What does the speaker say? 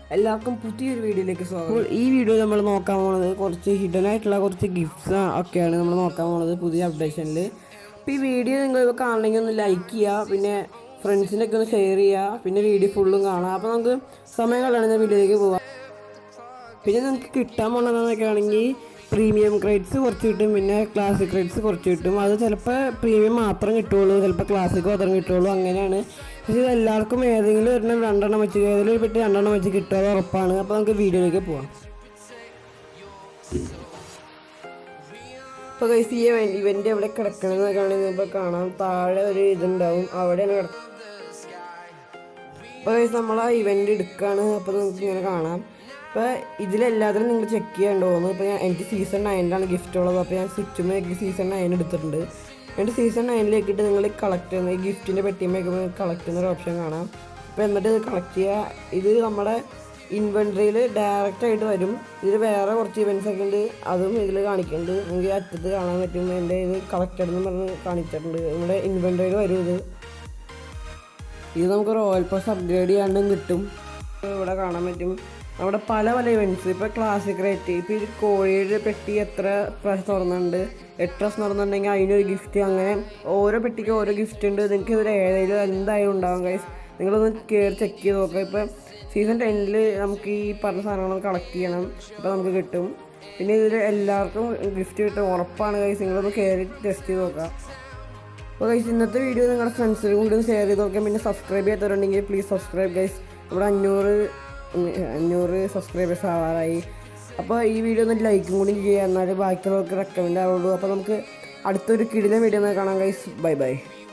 എല്ലാവർക്കും പുതിയൊരു വീഡിയോയിലേക്ക് സ്വാഗതം ഈ വീഡിയോ നമ്മൾ നോക്കാൻ പോണത് കുറച്ച് ഹിഡൻ ആയിട്ടുള്ള കുറച്ച് ഗിഫ്റ്റ്സ് ഒക്കെയാണ് നമ്മൾ നോക്കാൻ പോണത് പുതിയ അപ്ഡേഷനിൽ അപ്പോൾ ഈ വീഡിയോ നിങ്ങൾ കാണണമെങ്കിൽ ഒന്ന് ലൈക്ക് ചെയ്യുക പിന്നെ ഫ്രണ്ട്സിനൊക്കെ ഒന്ന് ഷെയർ ചെയ്യുക പിന്നെ വീഡിയോ ഫുള്ളും കാണാം അപ്പോൾ നമുക്ക് സമയം കളയുന്ന വീഡിയോയിലേക്ക് പോവാം പിന്നെ നമുക്ക് കിട്ടാൻ പോണതെന്നൊക്കെ ആണെങ്കിൽ പ്രീമിയം ക്രൈറ്റ്സ് കുറച്ച് കിട്ടും പിന്നെ ക്ലാസിക് ക്രൈറ്റ്സ് കുറച്ച് കിട്ടും അത് ചിലപ്പോൾ പ്രീമിയം മാത്രം കിട്ടുള്ളൂ ചിലപ്പോൾ ക്ലാസിക് മാത്രം കിട്ടുള്ളൂ അങ്ങനെയാണ് പക്ഷേ ഇത് എല്ലാവർക്കും ഏതെങ്കിലും ഒരെണ്ണം രണ്ടെണ്ണം വെച്ച് ഏതെങ്കിലും ഒരു പെട്ടി രണ്ടെണ്ണം വെച്ച് കിട്ടുക അത് ഉറപ്പാണ് അപ്പോൾ നമുക്ക് വീഡിയോയിലേക്ക് പോവാം ഇപ്പോൾ കൈസ് ഈ ഇവൻ്റ് എവിടെ കിടക്കണമെന്നൊക്കെ ആണെങ്കിൽ ഇപ്പോൾ കാണാം താഴെ ഒരു ഇതുണ്ടാവും അവിടെയാണ് കിടക്കുന്നത് അപ്പോൾ ഗൈസ് നമ്മൾ ആ ഇവൻ്റ് എടുക്കുകയാണ് അപ്പോൾ നിങ്ങൾക്ക് ഇങ്ങനെ കാണാം അപ്പോൾ ഇതിലെല്ലാത്തിലും നിങ്ങൾ ചെക്ക് ചെയ്യാണ്ട് പോകുന്നു ഇപ്പോൾ ഞാൻ എനിക്ക് സീസൺ നയനിലാണ് ഗിഫ്റ്റ് ഉള്ളത് അപ്പോൾ ഞാൻ സ്വിച്ചുമ്പോൾ എനിക്ക് സീസൺ നയൻ എടുത്തിട്ടുണ്ട് എന്നിട്ട് സീസൺ നയനിലേക്കിട്ട് നിങ്ങൾ കളക്ട് ചെയ്യുന്ന ഈ ഗിഫ്റ്റിൻ്റെ പെട്ടിയുമ്പോൾ കളക്ട് ചെയ്യുന്ന ഒരു ഓപ്ഷൻ കാണാം അപ്പോൾ എന്നിട്ട് ഇത് കളക്ട് ചെയ്യുക ഇത് നമ്മുടെ ഇൻവെൻട്രിയിൽ ഡയറക്റ്റ് ആയിട്ട് വരും ഇതിൽ വേറെ കുറച്ച് ഇവൻറ്റ്സ് ഒക്കെ ഉണ്ട് അതും ഇതിൽ കാണിക്കുന്നുണ്ട് നിങ്ങൾക്ക് ഈ അറ്റത്ത് കാണാൻ പറ്റും എൻ്റെ ഇത് കളക്റ്റഡ് എന്ന് പറഞ്ഞ് കാണിച്ചിട്ടുണ്ട് നമ്മുടെ ഇൻവെൻട്രിയിൽ വരും ഇത് ഇത് നമുക്ക് റോയൽ പാസ് അപ്ഗ്രേഡ് ചെയ്യാണ്ടും കിട്ടും ഇവിടെ കാണാൻ പറ്റും അവിടെ പല പല ഇവൻറ്റ്സ് ഇപ്പോൾ ക്ലാസിക് റേറ്റ് ഇപ്പോൾ ഈ കോഴിയുടെ പെട്ടി എത്ര പ്രാവശ്യം തുറന്നുണ്ട് എട്ട് പ്രാവശ്യം തുറന്നുണ്ടെങ്കിൽ അതിനൊരു ഗിഫ്റ്റ് അങ്ങനെ ഓരോ പെട്ടിക്ക് ഓരോ ഗിഫ്റ്റ് ഉണ്ട് നിങ്ങൾക്ക് ഇതിൽ ഏതെങ്കിലും എന്തായാലും ഉണ്ടാവും ഗൈസ് നിങ്ങളൊന്ന് കയറി ചെക്ക് ചെയ്ത് നോക്കുക ഇപ്പോൾ സീസൺ ടെന്നിൽ നമുക്ക് ഈ പറഞ്ഞ സാധനങ്ങൾ കളക്ട് ചെയ്യണം അപ്പോൾ നമുക്ക് കിട്ടും പിന്നെ ഇതിൽ എല്ലാവർക്കും ഗിഫ്റ്റ് കിട്ടും ഉറപ്പാണ് ഗൈസ് നിങ്ങളൊന്ന് കയറി ടെസ്റ്റ് ചെയ്ത് നോക്കുക അപ്പോൾ ഗൈസ് ഇന്നത്തെ വീഡിയോ നിങ്ങളുടെ ഫ്രണ്ട്സിനും കൂടി ഒന്ന് ഷെയർ ചെയ്ത് നോക്കാം പിന്നെ സബ്സ്ക്രൈബ് ചെയ്യാത്തവരുണ്ടെങ്കിൽ പ്ലീസ് സബ്സ്ക്രൈബ് ഗൈസ് ഇവിടെ അഞ്ഞൂറ് ഉം, അഞ്ഞൂറ് സബ്സ്ക്രൈബേഴ്സ് ആവാറായി അപ്പോൾ ഈ വീഡിയോ ഒന്ന് ലൈക്കും കൂടി ചെയ്യുക എന്നാലേ ബാക്കിയുള്ളവർക്ക് റെക്കമെൻഡ് ആവുള്ളൂ അപ്പോൾ നമുക്ക് അടുത്തൊരു കിടിലൻ വീഡിയോ കാണാം ഗൈസ് ബൈ ബൈ